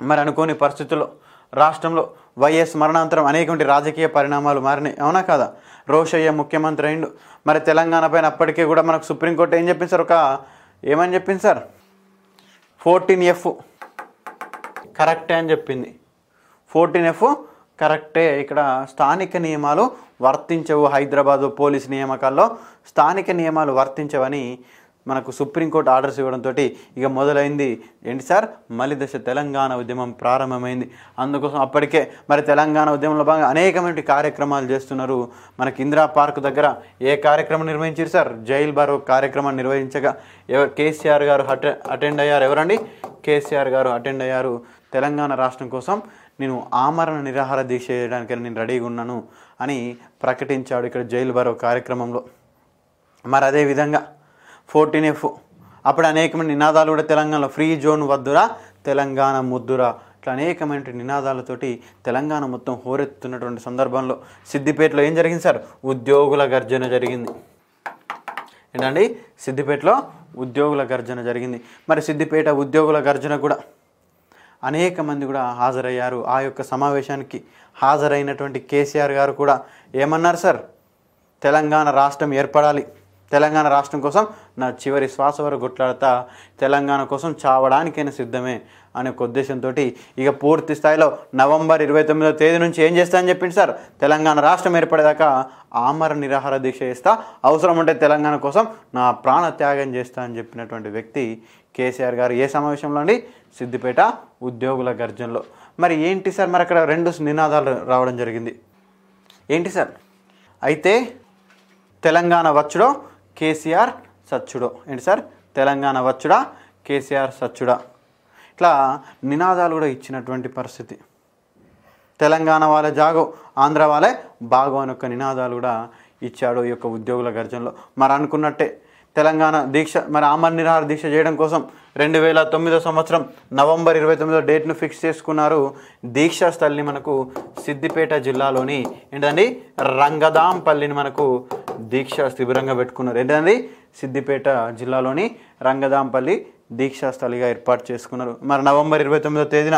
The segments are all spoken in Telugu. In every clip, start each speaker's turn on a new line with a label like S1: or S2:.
S1: మరి అనుకోని పరిస్థితుల్లో రాష్ట్రంలో వైఎస్ మరణాంతరం అనేకమంది రాజకీయ పరిణామాలు మారినాయి అవునా కదా రోషయ్య ముఖ్యమంత్రి అయిండు మరి తెలంగాణ పైన అప్పటికే కూడా మనకు సుప్రీంకోర్టు ఏం చెప్పింది సార్ ఒక ఏమని చెప్పింది సార్ ఫోర్టీన్ ఎఫ్ కరెక్టే అని చెప్పింది ఫోర్టీన్ ఎఫ్ కరెక్టే ఇక్కడ స్థానిక నియమాలు వర్తించవు హైదరాబాదు పోలీస్ నియామకాల్లో స్థానిక నియమాలు వర్తించవని మనకు సుప్రీంకోర్టు ఆర్డర్స్ ఇవ్వడంతో ఇక మొదలైంది ఏంటి సార్ మలి దశ తెలంగాణ ఉద్యమం ప్రారంభమైంది అందుకోసం అప్పటికే మరి తెలంగాణ ఉద్యమంలో భాగంగా అనేకమైన కార్యక్రమాలు చేస్తున్నారు మనకి ఇందిరా పార్క్ దగ్గర ఏ కార్యక్రమం నిర్వహించారు సార్ జైల్ బారో కార్యక్రమాన్ని నిర్వహించగా ఎవరు కేసీఆర్ గారు అటె అటెండ్ అయ్యారు ఎవరండి కేసీఆర్ గారు అటెండ్ అయ్యారు తెలంగాణ రాష్ట్రం కోసం నేను ఆమరణ నిరాహార దీక్ష చేయడానికి నేను రెడీగా ఉన్నాను అని ప్రకటించాడు ఇక్కడ జైలు బారో కార్యక్రమంలో మరి అదే విధంగా ఫోర్టీన్ ఎఫ్ అప్పుడు అనేకమైన నినాదాలు కూడా తెలంగాణలో ఫ్రీ జోన్ వద్దురా తెలంగాణ ముద్దురా ఇట్లా అనేకమైన నినాదాలతోటి తెలంగాణ మొత్తం హోరెత్తున్నటువంటి సందర్భంలో సిద్దిపేటలో ఏం జరిగింది సార్ ఉద్యోగుల గర్జన జరిగింది ఏంటండి సిద్దిపేటలో ఉద్యోగుల గర్జన జరిగింది మరి సిద్దిపేట ఉద్యోగుల గర్జన కూడా అనేక మంది కూడా హాజరయ్యారు ఆ యొక్క సమావేశానికి హాజరైనటువంటి కేసీఆర్ గారు కూడా ఏమన్నారు సార్ తెలంగాణ రాష్ట్రం ఏర్పడాలి తెలంగాణ రాష్ట్రం కోసం నా చివరి శ్వాస వరకు కొట్లాడతా తెలంగాణ కోసం చావడానికైనా సిద్ధమే అనే ఒక ఉద్దేశంతో ఇక పూర్తి స్థాయిలో నవంబర్ ఇరవై తొమ్మిదో తేదీ నుంచి ఏం చేస్తా అని చెప్పింది సార్ తెలంగాణ రాష్ట్రం ఏర్పడేదాకా ఆమర నిరాహార దీక్ష చేస్తా అవసరం ఉంటే తెలంగాణ కోసం నా ప్రాణ త్యాగం చేస్తా అని చెప్పినటువంటి వ్యక్తి కేసీఆర్ గారు ఏ సమావేశంలో అండి సిద్దిపేట ఉద్యోగుల గర్జనలో మరి ఏంటి సార్ మరి అక్కడ రెండు నినాదాలు రావడం జరిగింది ఏంటి సార్ అయితే తెలంగాణ వచ్చుడో కేసీఆర్ సచ్చుడో ఏంటి సార్ తెలంగాణ వచ్చుడా కేసీఆర్ సచ్చుడా ఇట్లా నినాదాలు కూడా ఇచ్చినటువంటి పరిస్థితి తెలంగాణ వాళ్ళ జాగో ఆంధ్ర వాళ్ళే బాగో అని ఒక నినాదాలు కూడా ఇచ్చాడు ఈ యొక్క ఉద్యోగుల గర్జనలో మరి అనుకున్నట్టే తెలంగాణ దీక్ష మరి ఆమర నిరాహార దీక్ష చేయడం కోసం రెండు వేల తొమ్మిదో సంవత్సరం నవంబర్ ఇరవై తొమ్మిదో డేట్ను ఫిక్స్ చేసుకున్నారు దీక్షా స్థలిని మనకు సిద్దిపేట జిల్లాలోని ఏంటండి రంగదాంపల్లిని మనకు దీక్షా శిబిరంగా పెట్టుకున్నారు ఏంటండి సిద్దిపేట జిల్లాలోని రంగదాంపల్లి దీక్షా స్థలిగా ఏర్పాటు చేసుకున్నారు మరి నవంబర్ ఇరవై తొమ్మిదో తేదీన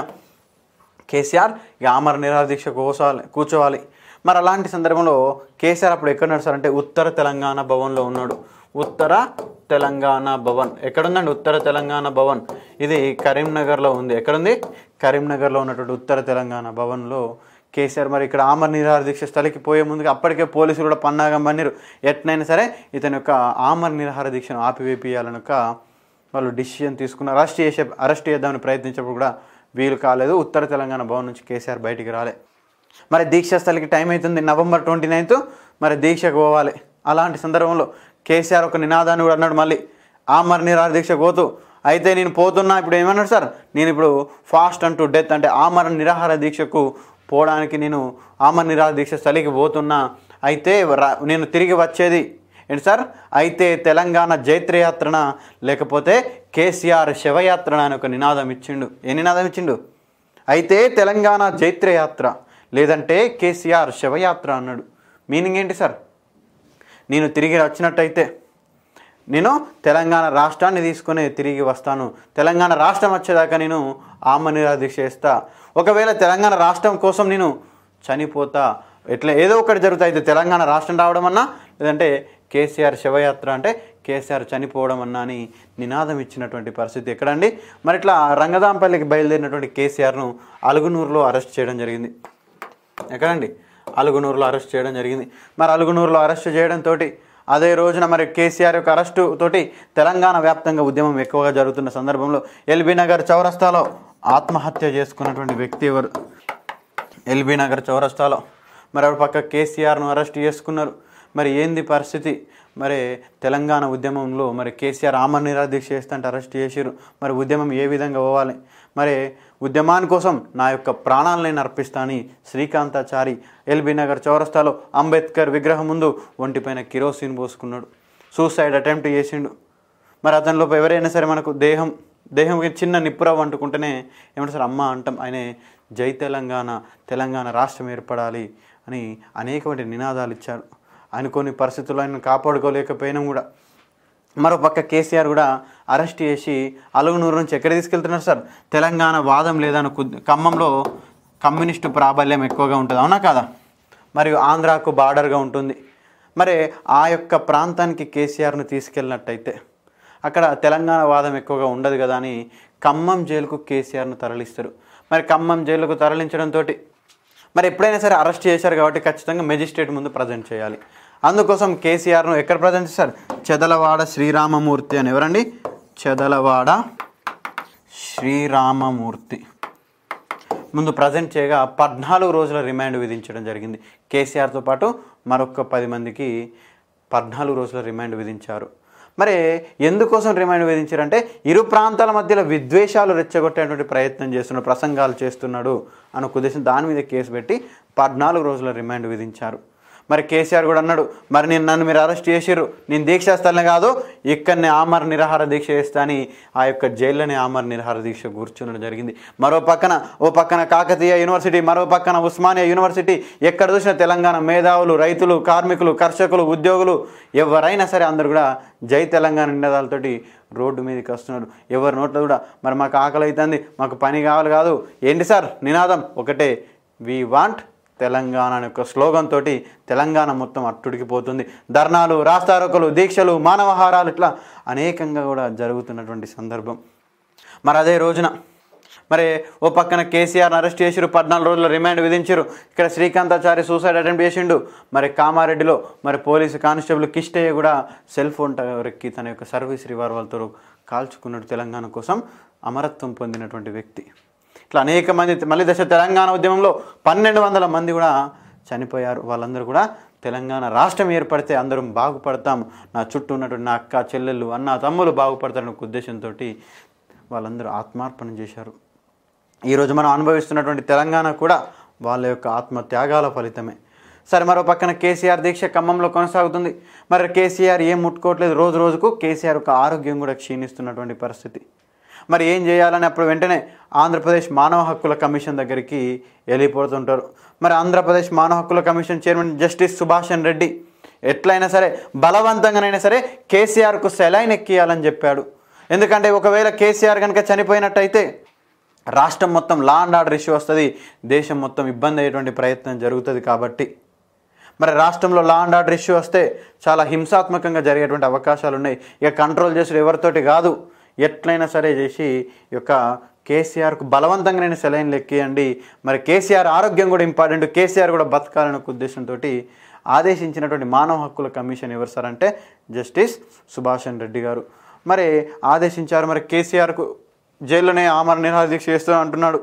S1: కేసీఆర్ ఇక ఆమర నిరాహార దీక్ష కూర్చోవాలి కూర్చోవాలి మరి అలాంటి సందర్భంలో కేసీఆర్ అప్పుడు ఎక్కడ ఉన్నాడు సార్ అంటే ఉత్తర తెలంగాణ భవన్లో ఉన్నాడు ఉత్తర తెలంగాణ భవన్ ఎక్కడుందండి ఉత్తర తెలంగాణ భవన్ ఇది కరీంనగర్లో ఉంది ఎక్కడుంది కరీంనగర్లో ఉన్నటువంటి ఉత్తర తెలంగాణ భవన్లో కేసీఆర్ మరి ఇక్కడ ఆమర నిరాహార దీక్ష స్థలికి పోయే ముందుగా అప్పటికే పోలీసులు కూడా పన్నాగం పన్నీరు ఎట్నైనా సరే ఇతని యొక్క ఆమర నిరాహార దీక్షను ఆపివేపియాలని ఒక వాళ్ళు డిసిషన్ తీసుకున్న అరెస్ట్ చేసే అరెస్ట్ చేద్దామని ప్రయత్నించినప్పుడు కూడా వీలు కాలేదు ఉత్తర తెలంగాణ భవన్ నుంచి కేసీఆర్ బయటికి రాలే మరి దీక్ష స్థలికి టైం అవుతుంది నవంబర్ ట్వంటీ నైన్త్ మరి దీక్షకు పోవాలి అలాంటి సందర్భంలో కేసీఆర్ ఒక నినాదాన్ని కూడా అన్నాడు మళ్ళీ ఆమర నిరాహార దీక్షకు పోతూ అయితే నేను పోతున్నా ఇప్పుడు ఏమన్నాడు సార్ నేను ఇప్పుడు ఫాస్ట్ అంటూ డెత్ అంటే ఆమర నిరాహార దీక్షకు పోవడానికి నేను ఆమర నిరాహార దీక్ష స్థలికి పోతున్నా అయితే రా- నేను తిరిగి వచ్చేది ఏంటి సార్ అయితే తెలంగాణ జైత్రయాత్రన లేకపోతే కేసీఆర్ శవయాత్రన అని ఒక నినాదం ఇచ్చిండు ఏ నినాదం ఇచ్చిండు అయితే తెలంగాణ జైత్రయాత్ర లేదంటే కేసీఆర్ శవయాత్ర అన్నాడు మీనింగ్ ఏంటి సార్ నేను తిరిగి వచ్చినట్టయితే నేను తెలంగాణ రాష్ట్రాన్ని తీసుకొని తిరిగి వస్తాను తెలంగాణ రాష్ట్రం వచ్చేదాకా నేను ఆమ నిరాదీక్ష చేస్తా ఒకవేళ తెలంగాణ రాష్ట్రం కోసం నేను చనిపోతా ఎట్లా ఏదో ఒకటి జరుగుతాయి అయితే తెలంగాణ రాష్ట్రం రావడం అన్నా లేదంటే కేసీఆర్ శవయాత్ర అంటే కేసీఆర్ చనిపోవడం అన్నా అని నినాదం ఇచ్చినటువంటి పరిస్థితి ఎక్కడండి మరి ఇట్లా రంగదాంపల్లికి బయలుదేరినటువంటి కేసీఆర్ను అలుగునూరులో అరెస్ట్ చేయడం జరిగింది ఎక్కడండి అలుగునూరులో అరెస్ట్ చేయడం జరిగింది మరి అలుగునూరులో అరెస్ట్ చేయడంతో అదే రోజున మరి కేసీఆర్ యొక్క అరెస్టు తోటి తెలంగాణ వ్యాప్తంగా ఉద్యమం ఎక్కువగా జరుగుతున్న సందర్భంలో ఎల్బీ నగర్ చౌరస్తాలో ఆత్మహత్య చేసుకున్నటువంటి వ్యక్తి ఎవరు ఎల్బీ నగర్ చౌరస్తాలో మరి ఆవిడ పక్క కేసీఆర్ను అరెస్ట్ చేసుకున్నారు మరి ఏంది పరిస్థితి మరి తెలంగాణ ఉద్యమంలో మరి కేసీఆర్ ఆమర నిరాదీక్ష చేస్తుంటే అరెస్ట్ చేసిరు మరి ఉద్యమం ఏ విధంగా పోవాలి మరి ఉద్యమాని కోసం నా యొక్క ప్రాణాలను నేను అర్పిస్తానని శ్రీకాంతాచారి ఎల్బీ నగర్ చౌరస్తాలో అంబేద్కర్ విగ్రహం ముందు ఒంటిపైన కిరోసిన్ పోసుకున్నాడు సూసైడ్ అటెంప్ట్ చేసిండు మరి అతనిలో ఎవరైనా సరే మనకు దేహం దేహంకి చిన్న నిప్పురవ్వ అంటుకుంటేనే ఏమంటారు సార్ అమ్మ అంటాం ఆయన జై తెలంగాణ తెలంగాణ రాష్ట్రం ఏర్పడాలి అని అనేకమైన నినాదాలు ఇచ్చారు ఆయన కొన్ని పరిస్థితుల్లో ఆయన కాపాడుకోలేకపోయినా కూడా మరోపక్క కేసీఆర్ కూడా అరెస్ట్ చేసి అలుగునూరు నుంచి ఎక్కడ తీసుకెళ్తున్నారు సార్ తెలంగాణ వాదం లేదని కుద్- ఖమ్మంలో కమ్యూనిస్టు ప్రాబల్యం ఎక్కువగా ఉంటుంది అవునా కాదా మరియు ఆంధ్రాకు బార్డర్గా ఉంటుంది మరి ఆ యొక్క ప్రాంతానికి కేసీఆర్ను తీసుకెళ్ళినట్టయితే అక్కడ తెలంగాణ వాదం ఎక్కువగా ఉండదు కదా అని ఖమ్మం జైలుకు కేసీఆర్ను తరలిస్తారు మరి ఖమ్మం జైలుకు తరలించడంతో మరి ఎప్పుడైనా సరే అరెస్ట్ చేశారు కాబట్టి ఖచ్చితంగా మెజిస్ట్రేట్ ముందు ప్రజెంట్ చేయాలి అందుకోసం కేసీఆర్ను ఎక్కడ ప్రజెంట్ చేశారు చెదలవాడ శ్రీరామమూర్తి అని ఎవరండి చెదలవాడ శ్రీరామమూర్తి ముందు ప్రజెంట్ చేయగా పద్నాలుగు రోజుల రిమాండ్ విధించడం జరిగింది కేసీఆర్తో పాటు మరొక పది మందికి పద్నాలుగు రోజుల రిమాండ్ విధించారు మరి ఎందుకోసం రిమాండ్ విధించారంటే ఇరు ప్రాంతాల మధ్యలో విద్వేషాలు రెచ్చగొట్టేటువంటి ప్రయత్నం చేస్తున్నాడు ప్రసంగాలు చేస్తున్నాడు అన్న ఉద్దేశం దాని మీద కేసు పెట్టి పద్నాలుగు రోజుల రిమాండ్ విధించారు మరి కేసీఆర్ కూడా అన్నాడు మరి నేను నన్ను మీరు అరెస్ట్ చేసిర్రు నేను దీక్ష స్థలనే కాదు ఇక్కడనే ఆమర నిరాహార దీక్ష చేస్తా అని ఆ యొక్క జైల్లోనే ఆమర నిరాహార దీక్ష కూర్చునడం జరిగింది మరో పక్కన ఓ పక్కన కాకతీయ యూనివర్సిటీ మరో పక్కన ఉస్మానియా యూనివర్సిటీ ఎక్కడ చూసిన తెలంగాణ మేధావులు రైతులు కార్మికులు కర్షకులు ఉద్యోగులు ఎవరైనా సరే అందరు కూడా జై తెలంగాణ నినాదాలతోటి రోడ్డు మీదకి వస్తున్నారు ఎవరి నోట్లో కూడా మరి మాకు ఆకలి అవుతుంది మాకు పని కావాలి కాదు ఏంటి సార్ నినాదం ఒకటే వి వాంట్ తెలంగాణ అనే ఒక స్లోగన్ తోటి తెలంగాణ మొత్తం అట్టుడికిపోతుంది ధర్నాలు రాస్తారోకలు దీక్షలు మానవహారాలు ఇట్లా అనేకంగా కూడా జరుగుతున్నటువంటి సందర్భం మరి అదే రోజున మరి ఓ పక్కన కేసీఆర్ని అరెస్ట్ చేసిరు పద్నాలుగు రోజుల రిమాండ్ విధించారు ఇక్కడ శ్రీకాంతాచారి సూసైడ్ అటెంప్ట్ చేసిండు మరి కామారెడ్డిలో మరి పోలీసు కానిస్టేబుల్ కిష్టయ్య కూడా సెల్ ఫోన్ టవర్ ఎక్కి తన యొక్క సర్వీస్ రివాల్వర్తో కాల్చుకున్నాడు తెలంగాణ కోసం అమరత్వం పొందినటువంటి వ్యక్తి ఇట్లా అనేక మంది మళ్ళీ దశ తెలంగాణ ఉద్యమంలో పన్నెండు వందల మంది కూడా చనిపోయారు వాళ్ళందరూ కూడా తెలంగాణ రాష్ట్రం ఏర్పడితే అందరం బాగుపడతాం నా చుట్టూ ఉన్నటువంటి నా అక్క చెల్లెళ్ళు అన్న తమ్ములు బాగుపడతారనే ఒక ఉద్దేశంతో వాళ్ళందరూ ఆత్మార్పణ చేశారు ఈరోజు మనం అనుభవిస్తున్నటువంటి తెలంగాణ కూడా వాళ్ళ యొక్క ఆత్మ త్యాగాల ఫలితమే సరే మరో పక్కన కేసీఆర్ దీక్ష ఖమ్మంలో కొనసాగుతుంది మరి కేసీఆర్ ఏం ముట్టుకోవట్లేదు రోజు రోజుకు కేసీఆర్ యొక్క ఆరోగ్యం కూడా క్షీణిస్తున్నటువంటి పరిస్థితి మరి ఏం చేయాలని అప్పుడు వెంటనే ఆంధ్రప్రదేశ్ మానవ హక్కుల కమిషన్ దగ్గరికి వెళ్ళిపోతుంటారు మరి ఆంధ్రప్రదేశ్ మానవ హక్కుల commission chairman justice Subhashan Reddy ఎట్లయినా సరే బలవంతంగానైనా సరే కేసీఆర్కు సెలైన్ ఎక్కియాలని చెప్పాడు ఎందుకంటే ఒకవేళ కేసీఆర్ కనుక చనిపోయినట్టయితే రాష్ట్రం మొత్తం లా అండ్ ఆర్డర్ ఇష్యూ వస్తుంది దేశం మొత్తం ఇబ్బంది అయ్యేటువంటి ప్రయత్నం జరుగుతుంది కాబట్టి మరి రాష్ట్రంలో లా అండ్ ఆర్డర్ ఇష్యూ వస్తే చాలా హింసాత్మకంగా జరిగేటువంటి అవకాశాలు ఉన్నాయి ఇక కంట్రోల్ చేసుడు ఎవరితోటి కాదు ఎట్లయినా సరే చేసి ఈ యొక్క కేసీఆర్కు బలవంతంగా సెలైన్లు ఎక్కియండి మరి కేసీఆర్ ఆరోగ్యం కూడా ఇంపార్టెంట్ కేసీఆర్ కూడా బతకాలనే ఒక ఉద్దేశంతో ఆదేశించినటువంటి మానవ హక్కుల కమిషన్ ఎవరు సార్ అంటే జస్టిస్ సుభాషన్ రెడ్డి గారు మరి ఆదేశించారు మరి కేసీఆర్కు జైల్లోనే ఆమర నిరాహార దీక్ష చేస్తూ అంటున్నాడు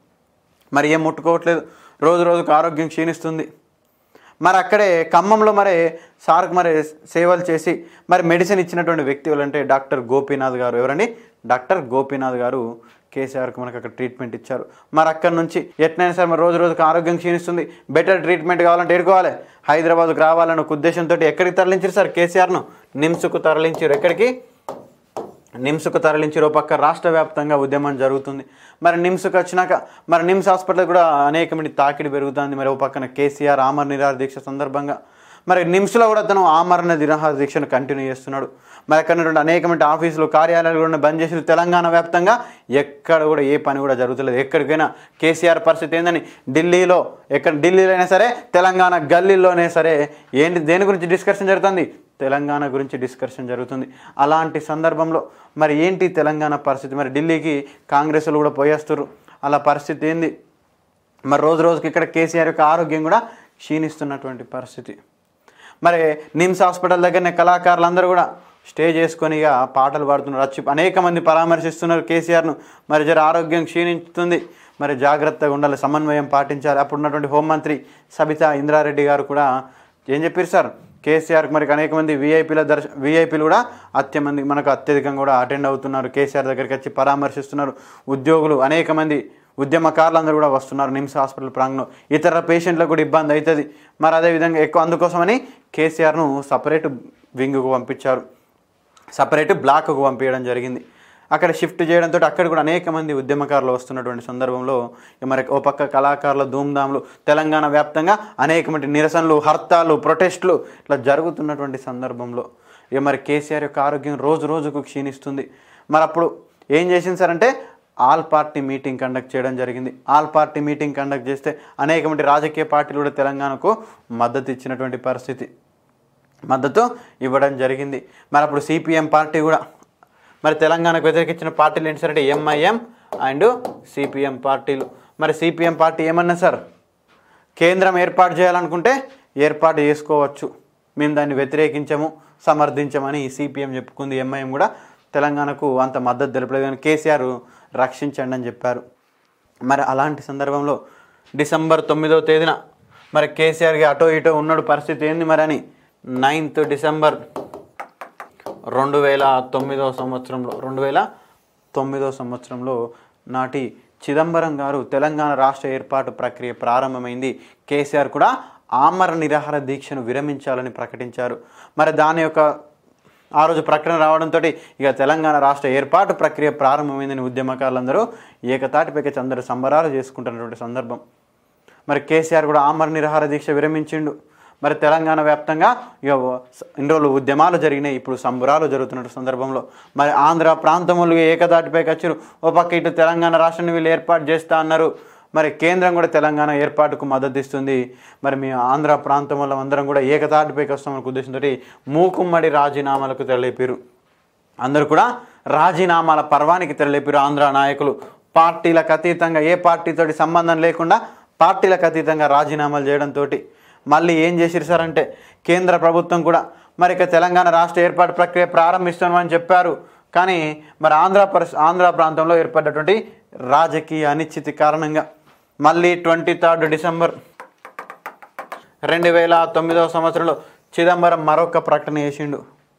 S1: మరి ఏం ముట్టుకోవట్లేదు రోజు రోజుకు ఆరోగ్యం క్షీణిస్తుంది మరి అక్కడే ఖమ్మంలో మరి సార్కు మరి సేవలు చేసి మరి మెడిసిన్ ఇచ్చినటువంటి వ్యక్తి ఎవరంటే డాక్టర్ గోపీనాథ్ గారు ఎవరండి డాక్టర్ గోపీనాథ్ గారు కేసీఆర్కి మనకు అక్కడ ట్రీట్మెంట్ ఇచ్చారు మరి అక్కడి నుంచి ఎట్లయినా సరే మరి రోజు రోజుకు ఆరోగ్యం క్షీణిస్తుంది బెటర్ ట్రీట్మెంట్ కావాలంటే ఎడుకోవాలి హైదరాబాద్కు రావాలన్న ఒక ఉద్దేశంతో ఎక్కడికి తరలించారు సార్ కేసీఆర్ను నిమ్స్కు తరలించారు ఎక్కడికి నిమ్స్కు తరలించి ఓ పక్క రాష్ట్ర వ్యాప్తంగా ఉద్యమం జరుగుతుంది మరి నిమ్స్కి వచ్చినాక మరి నిమ్స్ హాస్పిటల్ కూడా అనేక మంది తాకిడి పెరుగుతుంది మరి ఓ పక్కన కేసీఆర్ ఆమర నిరాహార దీక్ష సందర్భంగా మరి నిమ్స్లో కూడా తను ఆమరణ నిరాహార దీక్షను కంటిన్యూ చేస్తున్నాడు మరి అక్కడ ఉన్నటువంటి అనేక మంది ఆఫీసులు కార్యాలయాలు కూడా బంద్ చేసి తెలంగాణ వ్యాప్తంగా ఎక్కడ కూడా ఏ పని కూడా జరుగుతలేదు ఎక్కడికైనా కేసీఆర్ పరిస్థితి ఏందని ఢిల్లీలో ఎక్కడ ఢిల్లీలో అయినా సరే తెలంగాణ గల్లీలోనే సరే ఏంటి దేని గురించి డిస్కషన్ జరుగుతుంది తెలంగాణ గురించి డిస్కషన్ జరుగుతుంది అలాంటి సందర్భంలో మరి ఏంటి తెలంగాణ పరిస్థితి మరి ఢిల్లీకి కాంగ్రెస్లు కూడా పోయేస్తారు అలా పరిస్థితి ఏంది మరి రోజు రోజుకి ఇక్కడ కేసీఆర్ యొక్క ఆరోగ్యం కూడా క్షీణిస్తున్నటువంటి పరిస్థితి మరి నిమ్స్ హాస్పిటల్ దగ్గరనే కళాకారులందరూ కూడా స్టే చేసుకొని ఇక పాటలు పాడుతున్నారు వచ్చి అనేక మంది పరామర్శిస్తున్నారు కేసీఆర్ను మరి జర ఆరోగ్యం క్షీణిస్తుంది మరి జాగ్రత్తగా ఉండాలి సమన్వయం పాటించాలి అప్పుడు ఉన్నటువంటి హోంమంత్రి సబితా ఇంద్రారెడ్డి గారు కూడా ఏం చెప్పారు సార్ కేసీఆర్కి మరి అనేక మంది వీఐపీల దర్శ వీఐపీలు కూడా అత్యమంది మనకు అత్యధికంగా కూడా అటెండ్ అవుతున్నారు కేసీఆర్ దగ్గరికి వచ్చి పరామర్శిస్తున్నారు ఉద్యోగులు అనేక మంది ఉద్యమకారులందరూ కూడా వస్తున్నారు నిమ్స్ హాస్పిటల్ ప్రాంగణంలో ఇతర పేషెంట్లకు కూడా ఇబ్బంది అవుతుంది మరి అదేవిధంగా ఎక్కువ అందుకోసమని కేసీఆర్ను సపరేట్ వింగ్కు పంపించారు సపరేట్ బ్లాక్కు పంపించడం జరిగింది అక్కడ షిఫ్ట్ చేయడంతో అక్కడ కూడా అనేక మంది ఉద్యమకారులు వస్తున్నటువంటి సందర్భంలో ఇక మరి ఓ పక్క కళాకారుల ధూమ్ధాములు తెలంగాణ వ్యాప్తంగా అనేక మంది నిరసనలు హర్తాలు ప్రొటెస్టులు ఇట్లా జరుగుతున్నటువంటి సందర్భంలో ఇక మరి కేసీఆర్ యొక్క ఆరోగ్యం రోజు రోజుకు క్షీణిస్తుంది మరి అప్పుడు ఏం చేసింది సార్ అంటే ఆల్ పార్టీ మీటింగ్ కండక్ట్ చేయడం జరిగింది ఆల్ పార్టీ మీటింగ్ కండక్ట్ చేస్తే అనేక మంది రాజకీయ పార్టీలు కూడా తెలంగాణకు మద్దతు ఇచ్చినటువంటి పరిస్థితి మద్దతు ఇవ్వడం జరిగింది మరి అప్పుడు సిపిఎం పార్టీ కూడా మరి తెలంగాణకు వ్యతిరేకించిన పార్టీలు ఏంటి సార్ అంటే ఎంఐఎం అండ్ సిపిఎం పార్టీలు మరి సిపిఎం పార్టీ ఏమన్నా సార్ కేంద్రం ఏర్పాటు చేయాలనుకుంటే ఏర్పాటు చేసుకోవచ్చు మేము దాన్ని వ్యతిరేకించము సమర్థించమని సిపిఎం చెప్పుకుంది ఎంఐఎం కూడా తెలంగాణకు అంత మద్దతు తెలపలేదు కానీ కేసీఆర్ రక్షించండి అని చెప్పారు మరి అలాంటి సందర్భంలో డిసెంబర్ తొమ్మిదవ తేదీన మరి కేసీఆర్కి అటో ఇటో ఉన్నాడు పరిస్థితి ఏంది మరి అని నైన్త్ డిసెంబర్ రెండు వేల తొమ్మిదవ సంవత్సరంలో రెండు వేల తొమ్మిదవ సంవత్సరంలో నాటి చిదంబరం గారు తెలంగాణ రాష్ట్ర ఏర్పాటు ప్రక్రియ ప్రారంభమైంది కేసీఆర్ కూడా ఆమర నిరాహార దీక్షను విరమించాలని ప్రకటించారు మరి దాని యొక్క ఆ రోజు ప్రకటన రావడంతో ఇక తెలంగాణ రాష్ట్ర ఏర్పాటు ప్రక్రియ ప్రారంభమైందని ఉద్యమకారులందరూ ఏకతాటిపైకి అందరూ సంబరాలు చేసుకుంటున్నటువంటి సందర్భం మరి కేసీఆర్ కూడా ఆమర నిరాహార దీక్ష విరమించిండు మరి తెలంగాణ వ్యాప్తంగా ఇక ఇన్ని రోజులు ఉద్యమాలు జరిగినాయి ఇప్పుడు సంబరాలు జరుగుతున్న సందర్భంలో మరి ఆంధ్ర ప్రాంతములు ఏకదాటిపైకి వచ్చారు ఓ పక్క ఇటు తెలంగాణ రాష్ట్రాన్ని వీళ్ళు ఏర్పాటు చేస్తా అన్నారు మరి కేంద్రం కూడా తెలంగాణ ఏర్పాటుకు మద్దతు ఇస్తుంది మరి మీ ఆంధ్ర ప్రాంతం వల్ల అందరం కూడా ఏకతాటిపైకి వస్తామని ఉద్దేశంతో మూకుమ్మడి రాజీనామాలకు తెరలేపారు అందరూ కూడా రాజీనామాల పర్వానికి తెరలేపారు ఆంధ్ర నాయకులు పార్టీలకు అతీతంగా ఏ పార్టీతోటి సంబంధం లేకుండా పార్టీలకు అతీతంగా రాజీనామాలు చేయడంతో మళ్ళీ ఏం చేసిరు సార్ అంటే కేంద్ర ప్రభుత్వం కూడా మరి ఇక తెలంగాణ రాష్ట్ర ఏర్పాటు ప్రక్రియ ప్రారంభిస్తున్నామని చెప్పారు కానీ మరి ఆంధ్ర పరిస్ ఆంధ్ర ప్రాంతంలో ఏర్పడ్డటువంటి రాజకీయ అనిశ్చితి కారణంగా మళ్ళీ ట్వంటీ థర్డ్ డిసెంబర్ రెండు వేల తొమ్మిదవ సంవత్సరంలో చిదంబరం మరొక ప్రకటన చేసిండు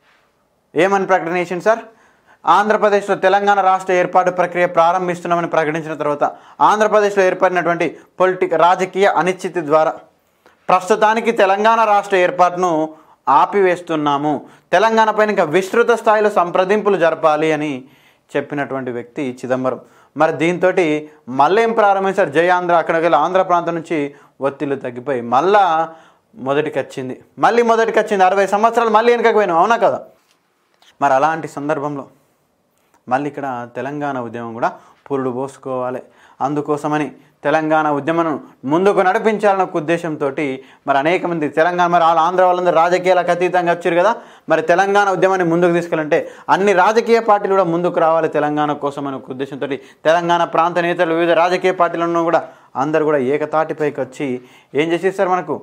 S1: ఏమని ప్రకటన చేసిండు సార్ ఆంధ్రప్రదేశ్లో తెలంగాణ రాష్ట్ర ఏర్పాటు ప్రక్రియ ప్రారంభిస్తున్నామని ప్రకటించిన తర్వాత ఆంధ్రప్రదేశ్లో ఏర్పడినటువంటి పొలిటిక్ రాజకీయ అనిశ్చితి ద్వారా ప్రస్తుతానికి తెలంగాణ రాష్ట్ర ఏర్పాటును ఆపివేస్తున్నాము తెలంగాణ పైన ఇంకా విస్తృత స్థాయిలో సంప్రదింపులు జరపాలి అని చెప్పినటువంటి వ్యక్తి చిదంబరం మరి దీంతో మళ్ళీ ఏం ప్రారంభించారు జై ఆంధ్ర అక్కడికి వెళ్ళి ఆంధ్ర ప్రాంతం నుంచి ఒత్తిళ్లు తగ్గిపోయి మళ్ళా మొదటికి వచ్చింది మళ్ళీ మొదటికి వచ్చింది అరవై సంవత్సరాలు మళ్ళీ వెనకకి పోయినాం అవునా కదా మరి అలాంటి సందర్భంలో మళ్ళీ ఇక్కడ తెలంగాణ ఉద్యమం కూడా పురుడు పోసుకోవాలి అందుకోసమని తెలంగాణ ఉద్యమం ముందుకు నడిపించాలన్న ఒక ఉద్దేశంతో మరి అనేక మంది తెలంగాణ మరి వాళ్ళ ఆంధ్ర వాళ్ళందరూ రాజకీయాలకు అతీతంగా వచ్చారు కదా మరి తెలంగాణ ఉద్యమాన్ని ముందుకు తీసుకెళ్ళంటే అన్ని రాజకీయ పార్టీలు కూడా ముందుకు రావాలి తెలంగాణ కోసం అనే ఒక ఉద్దేశంతో తెలంగాణ ప్రాంత నేతలు వివిధ రాజకీయ పార్టీలను కూడా అందరూ కూడా ఏకతాటిపైకి వచ్చి ఏం చేసేస్తారు మనకు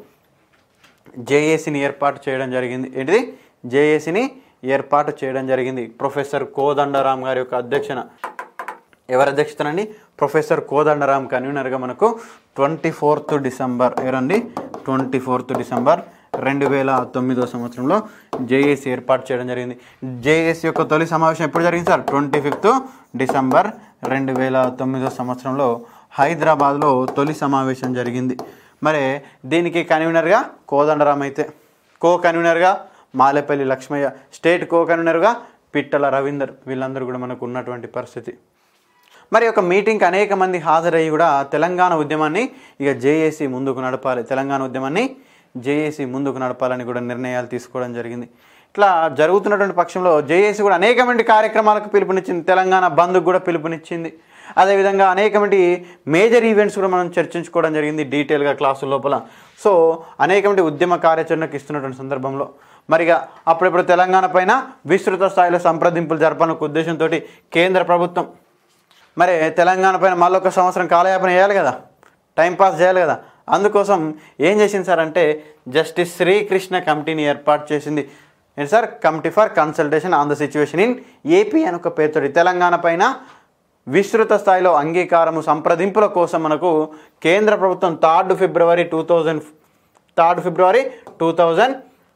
S1: జేఏసీని ఏర్పాటు చేయడం జరిగింది ఏంటిది జేఏసీని ఏర్పాటు చేయడం జరిగింది ప్రొఫెసర్ కోదండరాం గారి యొక్క అధ్యక్షన ఎవరి అధ్యక్షతనండి ప్రొఫెసర్ కోదండరాం కన్వీనర్గా మనకు ట్వంటీ ఫోర్త్ డిసెంబర్ ఎవరండి ట్వంటీ ఫోర్త్ డిసెంబర్ రెండు వేల తొమ్మిదో సంవత్సరంలో జేఏసీ ఏర్పాటు చేయడం జరిగింది జేఏసీ యొక్క తొలి సమావేశం ఎప్పుడు జరిగింది సార్ ట్వంటీ ఫిఫ్త్ డిసెంబర్ రెండు వేల తొమ్మిదో సంవత్సరంలో హైదరాబాద్లో తొలి సమావేశం జరిగింది మరి దీనికి కన్వీనర్గా కోదండరాం అయితే కో కన్వీనర్గా మాలేపల్లి లక్ష్మయ్య స్టేట్ కో కన్వీనర్గా పిట్టల రవీందర్ వీళ్ళందరూ కూడా మనకు ఉన్నటువంటి పరిస్థితి మరి ఒక మీటింగ్కి అనేక మంది హాజరయ్యి కూడా తెలంగాణ ఉద్యమాన్ని ఇక జేఏసీ ముందుకు నడపాలి తెలంగాణ ఉద్యమాన్ని జేఏసీ ముందుకు నడపాలని కూడా నిర్ణయాలు తీసుకోవడం జరిగింది ఇట్లా జరుగుతున్నటువంటి పక్షంలో జేఏసీ కూడా అనేక మంది కార్యక్రమాలకు పిలుపునిచ్చింది తెలంగాణ బంద్కు కూడా పిలుపునిచ్చింది అదేవిధంగా అనేక మంది మేజర్ ఈవెంట్స్ కూడా మనం చర్చించుకోవడం జరిగింది డీటెయిల్గా క్లాసుల లోపల సో అనేక మంది ఉద్యమ కార్యాచరణకు ఇస్తున్నటువంటి సందర్భంలో మరిగా అప్పుడప్పుడు తెలంగాణ పైన విస్తృత స్థాయిలో సంప్రదింపులు జరపాలనే ఒక ఉద్దేశంతో కేంద్ర ప్రభుత్వం మరి తెలంగాణ పైన మళ్ళొక సంవత్సరం కాలయాపన చేయాలి కదా టైంపాస్ చేయాలి కదా అందుకోసం ఏం చేసింది సార్ అంటే జస్టిస్ శ్రీకృష్ణ కమిటీని ఏర్పాటు చేసింది ఏంటి sir committee for consultation on the situation in AP అని ఒక పేరుతోటి తెలంగాణ పైన విస్తృత స్థాయిలో అంగీకారము సంప్రదింపుల కోసం మనకు కేంద్ర ప్రభుత్వం third February two thousand third February two thousand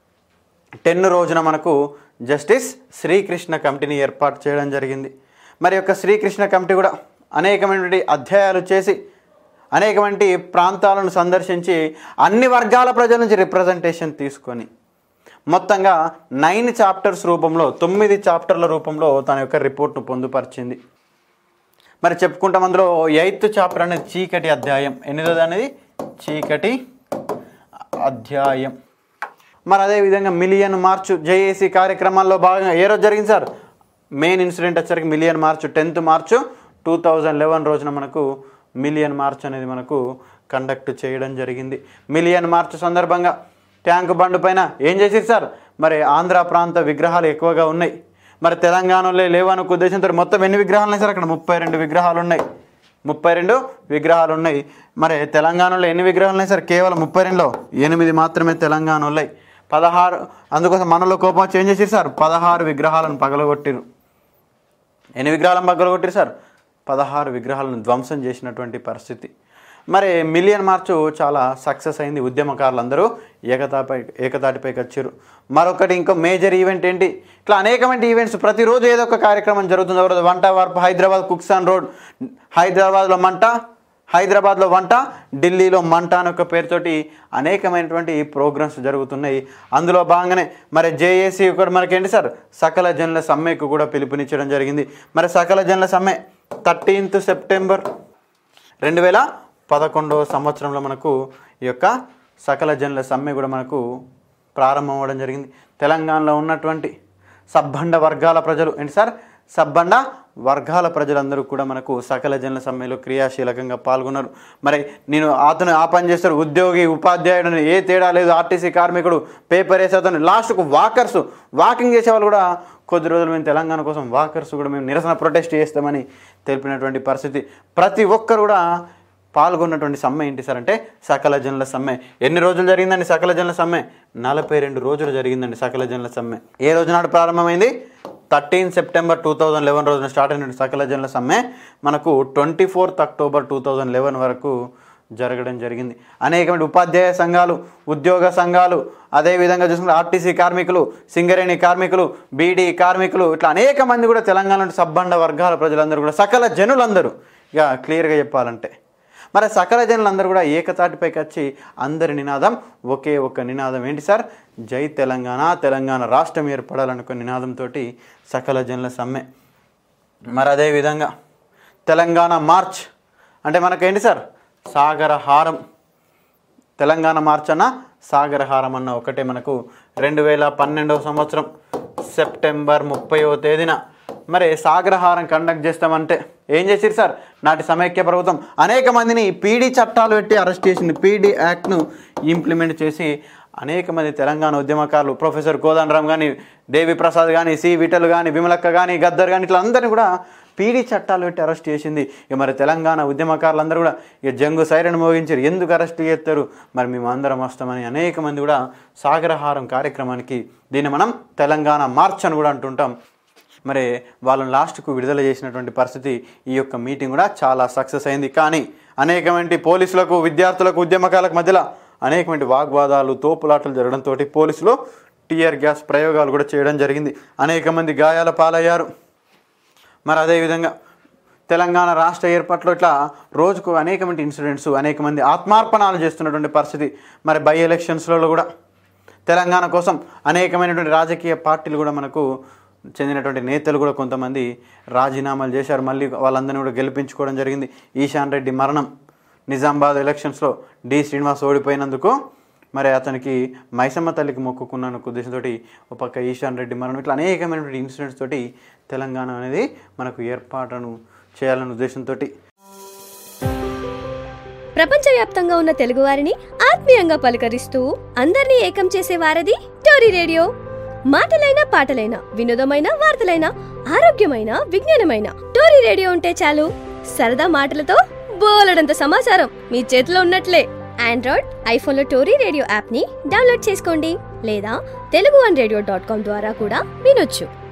S1: ten రోజున మనకు జస్టిస్ శ్రీకృష్ణ కమిటీని ఏర్పాటు చేయడం జరిగింది మరి యొక్క శ్రీకృష్ణ కమిటీ కూడా అనేకమైనటువంటి అధ్యాయాలు చేసి అనేకమంటి ప్రాంతాలను సందర్శించి అన్ని వర్గాల ప్రజల నుంచి రిప్రజెంటేషన్ తీసుకొని మొత్తంగా నైన్ చాప్టర్స్ రూపంలో తొమ్మిది చాప్టర్ల రూపంలో తన యొక్క రిపోర్ట్ను పొందుపరిచింది మరి చెప్పుకుంటాం అందులో ఎయిత్ చాప్టర్ అనేది చీకటి అధ్యాయం ఎనిమిదోది అనేది చీకటి అధ్యాయం మరి అదేవిధంగా మిలియన్ మార్చు జేఏసీ కార్యక్రమాల్లో భాగంగా ఏ రోజు జరిగింది సార్ మెయిన్ ఇన్సిడెంట్ వచ్చరికి Million March tenth March two thousand eleven రోజున మనకు మిలియన్ మార్చ్ అనేది మనకు కండక్ట్ చేయడం జరిగింది మిలియన్ మార్చ్ సందర్భంగా ట్యాంక్ బండ్ పైన ఏం చేసేది సార్ మరి ఆంధ్ర ప్రాంత విగ్రహాలు ఎక్కువగా ఉన్నాయి మరి తెలంగాణలో లేవని ఒక ఉద్దేశంతో మొత్తం ఎన్ని విగ్రహాలు ఉన్నాయి సార్ అక్కడ ముప్పై రెండు విగ్రహాలు ఉన్నాయి ముప్పై రెండు విగ్రహాలు ఉన్నాయి మరి తెలంగాణలో ఎన్ని విగ్రహాలు ఉన్నాయి సార్ కేవలం ముప్పై రెండులో ఎనిమిది మాత్రమే తెలంగాణ ఉన్నాయి పదహారు అందుకోసం మనలో కోపం చేంజ్ చేసి సార్ పదహారు విగ్రహాలను పగలగొట్టిరు ఎన్ని విగ్రహాలను పగలగొట్టిరు సార్ పదహారు విగ్రహాలను ధ్వంసం చేసినటువంటి పరిస్థితి మరి మిలియన్ మార్చు చాలా సక్సెస్ అయింది ఉద్యమకారులందరూ ఏకతాపై ఏకతాటిపైకి వచ్చారు మరొకటి ఇంకో మేజర్ ఈవెంట్ ఏంటి ఇట్లా అనేకమైన ఈవెంట్స్ ప్రతిరోజు ఏదో ఒక కార్యక్రమం జరుగుతుంది ఒకరోజు వంట వార్పు హైదరాబాద్ కుక్సాన్ రోడ్ హైదరాబాద్లో మంట హైదరాబాద్లో వంట ఢిల్లీలో మంట అనే ఒక పేరుతోటి అనేకమైనటువంటి ప్రోగ్రామ్స్ జరుగుతున్నాయి అందులో భాగంగానే మరి జేఏసీ కూడా మనకేంటి సార్ సకల జనుల సమ్మెకు కూడా పిలుపునిచ్చడం జరిగింది మరి సకల జనుల సమ్మె థర్టీన్త్ సెప్టెంబర్ రెండు వేల పదకొండవ సంవత్సరంలో మనకు ఈ యొక్క సకల జనుల సమ్మె కూడా మనకు ప్రారంభం అవ్వడం జరిగింది తెలంగాణలో ఉన్నటువంటి సబ్బండ వర్గాల ప్రజలు ఏంటి సార్ సబ్బండ వర్గాల ప్రజలందరూ కూడా మనకు సకల జనుల సమ్మెలో క్రియాశీలకంగా పాల్గొన్నారు మరి నేను అతను ఆ పని చేస్తాడు ఉద్యోగి ఉపాధ్యాయుడు అని ఏ తేడా లేదు ఆర్టీసీ కార్మికుడు పేపర్ వేసే అతను లాస్ట్కు వాకర్స్ వాకింగ్ చేసే వాళ్ళు కూడా కొద్ది రోజులు మేము తెలంగాణ కోసం వాకర్స్ కూడా మేము నిరసన ప్రొటెస్ట్ చేస్తామని తెలిపినటువంటి పరిస్థితి ప్రతి ఒక్కరు కూడా పాల్గొన్నటువంటి సమ్మె ఏంటి సార్ అంటే సకల జనుల సమ్మె ఎన్ని రోజులు జరిగిందండి సకల జనుల సమ్మె నలభై రెండు రోజులు జరిగిందండి సకల జనుల సమ్మె ఏ రోజు నాడు ప్రారంభమైంది thirteen September two thousand eleven రోజున స్టార్ట్ అయిన సకల జనుల సమ్మె మనకు twenty fourth October two thousand eleven వరకు జరగడం జరిగింది అనేకమైన ఉపాధ్యాయ సంఘాలు ఉద్యోగ సంఘాలు అదేవిధంగా చూసుకుంటే ఆర్టీసీ కార్మికులు సింగరేణి కార్మికులు బీడీ కార్మికులు ఇట్లా అనేక మంది కూడా తెలంగాణ సబ్బండ వర్గాల ప్రజలందరూ కూడా సకల జనులందరూ ఇక క్లియర్గా చెప్పాలంటే మరి సకల జనులందరూ కూడా ఏకతాటిపైకి వచ్చి అందరి నినాదం ఒకే ఒక నినాదం ఏంటి సార్ జై తెలంగాణ తెలంగాణ రాష్ట్రం ఏర్పడాలనుకున్న నినాదంతో సకల జనుల సమ్మె మరి అదేవిధంగా తెలంగాణ మార్చ్ అంటే మనకేంటి సార్ సాగరహారం తెలంగాణ మార్చ్ అన్న సాగరహారం అన్న ఒకటే మనకు రెండు వేల పన్నెండవ సంవత్సరం సెప్టెంబర్ ముప్పైవ తేదీన మరి సాగరహారం కండక్ట్ చేస్తామంటే ఏం చేసిరు సార్ నాటి సమైక్య ప్రభుత్వం అనేక మందిని పీడీ చట్టాలు పెట్టి అరెస్ట్ చేసింది పీడీ యాక్ట్ను ఇంప్లిమెంట్ చేసి అనేక మంది తెలంగాణ ఉద్యమకారులు ప్రొఫెసర్ కోదండరామ్ కానీ దేవి ప్రసాద్ కానీ సి విఠల్ కానీ విమలక్క కానీ గద్దర్ కానీ ఇట్లా అందరినీ కూడా పీడీ చట్టాలు పెట్టి అరెస్ట్ చేసింది ఇక మరి తెలంగాణ ఉద్యమకారులందరూ కూడా ఇక జంగు సైరన్ మోగించారు ఎందుకు అరెస్ట్ చేస్తారు మరి మేము అందరం వస్తామని అనేక మంది కూడా సాగరహారం కార్యక్రమానికి దీన్ని మనం తెలంగాణ మార్చ్ అని కూడా అంటుంటాం మరి వాళ్ళని లాస్ట్కు విడుదల చేసినటువంటి పరిస్థితి ఈ యొక్క మీటింగ్ కూడా చాలా సక్సెస్ అయింది కానీ అనేకమంది పోలీసులకు విద్యార్థులకు ఉద్యమకాలకు మధ్యలో అనేకమంది వాగ్వాదాలు తోపులాటలు జరగడంతో పోలీసులు టీఆర్ గ్యాస్ ప్రయోగాలు కూడా చేయడం జరిగింది అనేక మంది గాయాల పాలయ్యారు మరి అదేవిధంగా తెలంగాణ రాష్ట్ర ఏర్పాట్లో ఇట్లా రోజుకు అనేకమంది ఇన్సిడెంట్స్ అనేక మంది ఆత్మార్పణాలు చేస్తున్నటువంటి పరిస్థితి మరి బై ఎలక్షన్స్లలో కూడా తెలంగాణ కోసం అనేకమైనటువంటి రాజకీయ పార్టీలు కూడా మనకు చెందినటువంటి నేతలు కూడా కొంతమంది రాజీనామాలు చేశారు మళ్ళీ వాళ్ళందరినీ కూడా గెలిపించుకోవడం జరిగింది ఈశాన్ రెడ్డి మరణం నిజామాబాద్ ఎలక్షన్స్లో డి శ్రీనివాస్ ఓడిపోయినందుకు మరి అతనికి మైసమ్మ తల్లికి మొక్కుకున్న ఉద్దేశంతో ఒక పక్క ఈశాన్ రెడ్డి మరణం ఇట్లా అనేకమైనటువంటి ఇన్సిడెంట్స్ తోటి తెలంగాణ అనేది మనకు ఏర్పాటును చేయాలనే ఉద్దేశంతో
S2: ప్రపంచవ్యాప్తంగా ఉన్న తెలుగువారిని ఆత్మీయంగా పలకరిస్తూ అందరినీ ఏకం చేసే వారది టోరీ రేడియో మాటలైన పాటలైన వినోదమైన వార్తలైన ఆరోగ్యమైన విజ్ఞానమైన టోరీ రేడియో ఉంటే చాలు సరదా మాటలతో బోలెడంత సమాచారం మీ చేతిలో ఉన్నట్లే ఆండ్రాయిడ్ ఐఫోన్లో టోరీ రేడియో యాప్ని డౌన్లోడ్ చేసుకోండి లేదా Telugu one radio dot com ద్వారా కూడా వినొచ్చు